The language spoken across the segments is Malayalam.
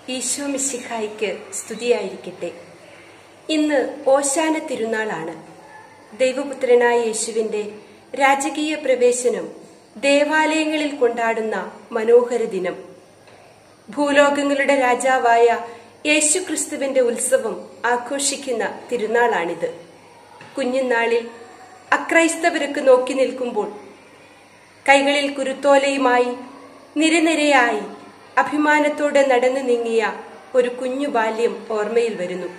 ഈശോ മിശിഹായിക്ക് സ്തുതിയായിരിക്കട്ടെ ഇന്ന് ഓശാന തിരുനാളാണ് ദൈവപുത്രനായ യേശുവിന്റെ രാജകീയ പ്രവേശനം ദേവാലയങ്ങളിൽ കൊണ്ടാടുന്ന മനോഹര ദിനം ഭൂലോകങ്ങളുടെ രാജാവായ യേശു ക്രിസ്തുവിന്റെ ഉത്സവം ആഘോഷിക്കുന്ന തിരുനാളാണിത് കുഞ്ഞുനാളിൽ അക്രൈസ്തവർക്ക് നോക്കി നിൽക്കുമ്പോൾ കൈകളിൽ കുരുത്തോലയുമായി നിരനിരയായി അഭിമാനത്തോടെ നടന്നു നീങ്ങിയ ഒരു കുഞ്ഞു ബാല്യം ഓർമ്മയിൽ വരുന്നു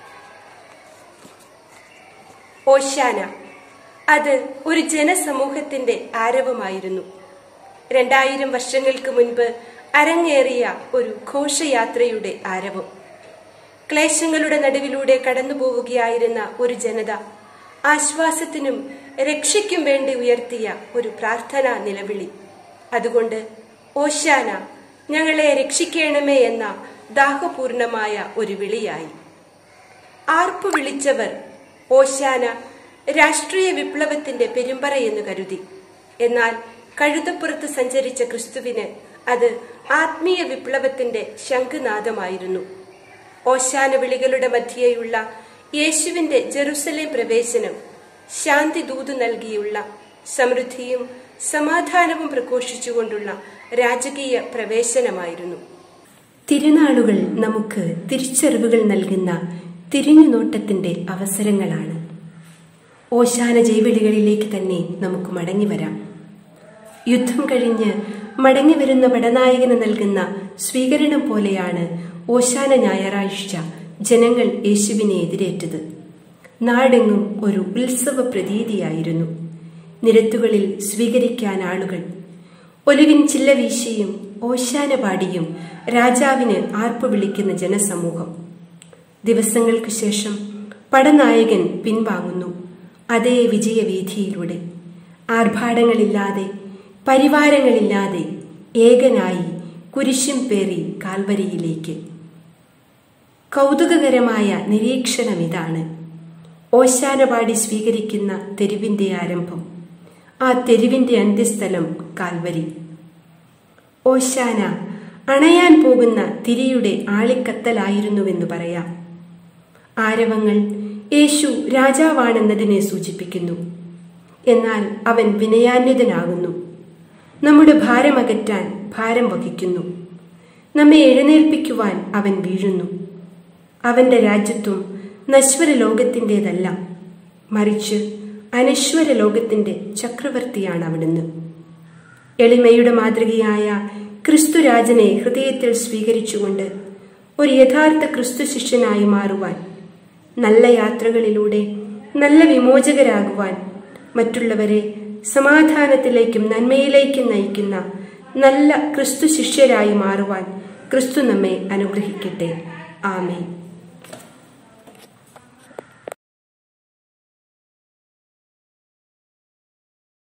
ഓശാന അത് ഒരു ജനസമൂഹത്തിന്റെ ആരവമായിരുന്നു രണ്ടായിരം വർഷങ്ങൾക്ക് മുൻപ് അരങ്ങേറിയ ഒരു ഘോഷയാത്രയുടെ ആരവം ക്ലേശങ്ങളുടെ നടുവിലൂടെ കടന്നുപോവുകയായിരുന്ന ഒരു ജനത ആശ്വാസത്തിനും രക്ഷയ്ക്കും വേണ്ടി ഉയർത്തിയ ഒരു പ്രാർത്ഥനാ നിലവിളി അതുകൊണ്ട് ഓശാന ഞങ്ങളെ രക്ഷിക്കണമേ എന്ന ദാഹപൂർണമായ ഒരു വിളിയായി ആർപ്പു വിളിച്ചവർ ഓശാന രാഷ്ട്രീയ വിപ്ലവത്തിന്റെ പെരുമ്പറയെന്ന് കരുതി എന്നാൽ കഴുതപ്പുറത്ത് സഞ്ചരിച്ച ക്രിസ്തുവിന് അത് ആത്മീയ വിപ്ലവത്തിന്റെ ശംഖുനാദമായിരുന്നു ഓശാന വിളികളുടെ മധ്യേയുള്ള യേശുവിന്റെ ജെറുസലേം പ്രവേശനം ശാന്തി ദൂതു നൽകിയുള്ള സമൃദ്ധിയും സമാധാനവും പ്രഘോഷിച്ചുകൊണ്ടുള്ള രാജകീയ പ്രവേശനമായിരുന്നു തിരുനാളുകൾ നമുക്ക് തിരിച്ചറിവുകൾ നൽകുന്ന തിരിഞ്ഞുനോട്ടത്തിന്റെ അവസരങ്ങളാണ് ഓശാന ജൈവിളികളിലേക്ക് തന്നെ നമുക്ക് മടങ്ങി വരാം യുദ്ധം കഴിഞ്ഞ് മടങ്ങി വരുന്ന പടനായകന് നൽകുന്ന സ്വീകരണം പോലെയാണ് ഓശാന ഞായറാഴ്ച ജനങ്ങൾ യേശുവിനെ എതിരേറ്റത് നാടെങ്ങും ഒരു ഉത്സവ പ്രതീതിയായിരുന്നു നിരത്തുകളിൽ സ്വീകരിക്കാൻ ആളുകൾ ഒലിവിൻ ചില്ല വീശിയും ഓശാന പാടിയും രാജാവിന് ആർപ്പ് വിളിക്കുന്ന ജനസമൂഹം ദിവസങ്ങൾക്ക് ശേഷം പടനായകൻ പിൻവാങ്ങുന്നു അതേ വിജയവീഥിയിലൂടെ ആർഭാടങ്ങളില്ലാതെ പരിവാരങ്ങളില്ലാതെ ഏകനായി കുരിശും പേറി കാൽവരിയിലേക്ക് കൗതുകകരമായ നിരീക്ഷണം ഇതാണ് ഓശാനപാടി സ്വീകരിക്കുന്ന തെരുവിന്റെ ആരംഭം ആ തെരുവിന്റെ അന്ത്യസ്ഥലം കാൽവരി ഓശാന അണയാൻ പോകുന്ന തിരിയുടെ ആളിക്കത്തലായിരുന്നുവെന്ന് പറയാം ആരവങ്ങൾ യേശു രാജാവാണെന്നതിനെ സൂചിപ്പിക്കുന്നു എന്നാൽ അവൻ വിനയാന്വിതനാകുന്നു നമ്മുടെ ഭാരമകറ്റാൻ ഭാരം വഹിക്കുന്നു നമ്മെ എഴുന്നേൽപ്പിക്കുവാൻ അവൻ വീഴുന്നു അവന്റെ രാജ്യത്വം നശ്വര ലോകത്തിൻ്റെതല്ല മറിച്ച് അനശ്വര ലോകത്തിന്റെ ചക്രവർത്തിയാണ് അവിടുന്ന് എളിമയുടെ മാതൃകയായ ക്രിസ്തുരാജനെ ഹൃദയത്തിൽ സ്വീകരിച്ചുകൊണ്ട് ഒരു യഥാർത്ഥ ക്രിസ്തു ശിഷ്യനായി മാറുവാൻ നല്ല യാത്രകളിലൂടെ നല്ല വിമോചകരാകുവാൻ മറ്റുള്ളവരെ സമാധാനത്തിലേക്കും നന്മയിലേക്കും നയിക്കുന്ന നല്ല ക്രിസ്തു ശിഷ്യരായി മാറുവാൻ ക്രിസ്തു നമ്മെ അനുഗ്രഹിക്കട്ടെ ആമേ